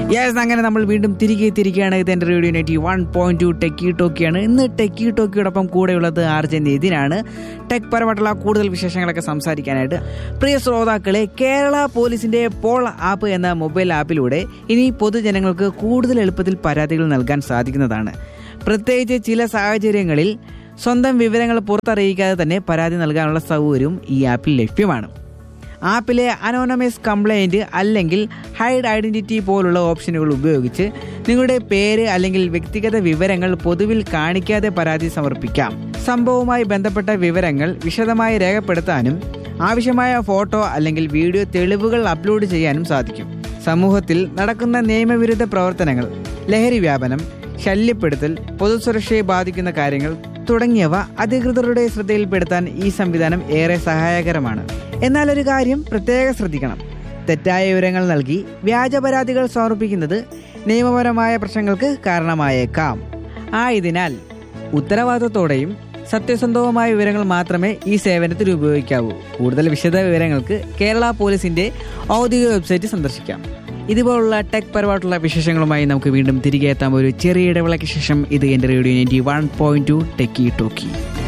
yes അങ്ങനെ നമ്മൾ വീണ്ടും തിരികെ എത്തിയിരിക്കുകയാണ് ഇത് എൻ്റെ radio ninety one point two techie ടോക്കിയാണ് ഇന്ന് ടെക്കി ടോക്കിയോടൊപ്പം കൂടെയുള്ളത് ആർജൻ നിതിനാണ് ടെക് പരമായിട്ടുള്ള കൂടുതൽ വിശേഷങ്ങളൊക്കെ സംസാരിക്കാനായിട്ട് പ്രിയ ശ്രോതാക്കളെ കേരള പോലീസിന്റെ പോൾ ആപ്പ് എന്ന മൊബൈൽ ആപ്പിലൂടെ ഇനി പൊതുജനങ്ങൾക്ക് കൂടുതൽ എളുപ്പത്തിൽ പരാതികൾ നൽകാൻ സാധിക്കുന്നതാണ് പ്രത്യേകിച്ച് ചില സാഹചര്യങ്ങളിൽ സ്വന്തം വിവരങ്ങൾ പുറത്തറിയിക്കാതെ തന്നെ പരാതി നൽകാനുള്ള സൗകര്യവും ഈ ആപ്പിൽ ലഭ്യമാണ് ആപ്പിലെ അനോണമസ് കംപ്ലൈൻറ്റ് അല്ലെങ്കിൽ ഹൈഡ് ഐഡൻറ്റിറ്റി പോലുള്ള ഓപ്ഷനുകൾ ഉപയോഗിച്ച് നിങ്ങളുടെ പേര് അല്ലെങ്കിൽ വ്യക്തിഗത വിവരങ്ങൾ പൊതുവിൽ കാണിക്കാതെ പരാതി സമർപ്പിക്കാം സംഭവവുമായി ബന്ധപ്പെട്ട വിവരങ്ങൾ വിശദമായി രേഖപ്പെടുത്താനും ആവശ്യമായ ഫോട്ടോ അല്ലെങ്കിൽ വീഡിയോ തെളിവുകൾ അപ്ലോഡ് ചെയ്യാനും സാധിക്കും സമൂഹത്തിൽ നടക്കുന്ന നിയമവിരുദ്ധ പ്രവർത്തനങ്ങൾ ലഹരി വ്യാപനം ശല്യപ്പെടുത്തൽ പൊതുസുരക്ഷയെ ബാധിക്കുന്ന കാര്യങ്ങൾ തുടങ്ങിയവ അധികൃതരുടെ ശ്രദ്ധയിൽപ്പെടുത്താൻ ഈ സംവിധാനം ഏറെ സഹായകരമാണ് എന്നാൽ ഒരു കാര്യം പ്രത്യേകം ശ്രദ്ധിക്കണം തെറ്റായ വിവരങ്ങൾ നൽകി വ്യാജ പരാതികൾ സമർപ്പിക്കുന്നത് നിയമപരമായ പ്രശ്നങ്ങൾക്ക് കാരണമായേക്കാം ആയതിനാൽ ഉത്തരവാദിത്തത്തോടെയും സത്യസന്ധവുമായ വിവരങ്ങൾ മാത്രമേ ഈ സേവനത്തിൽ ഉപയോഗിക്കാവൂ കൂടുതൽ വിശദ വിവരങ്ങൾക്ക് കേരള പോലീസിന്റെ ഔദ്യോഗിക വെബ്സൈറ്റ് സന്ദർശിക്കാം ഇതുപോലുള്ള ടെക് പരമായിട്ടുള്ള വിശേഷങ്ങളുമായി നമുക്ക് വീണ്ടും തിരികെ എത്താം ഒരു ചെറിയ ഇടവേളയ്ക്ക് ശേഷം ഇത് എൻ്റെ radio ninety one point two techie talkie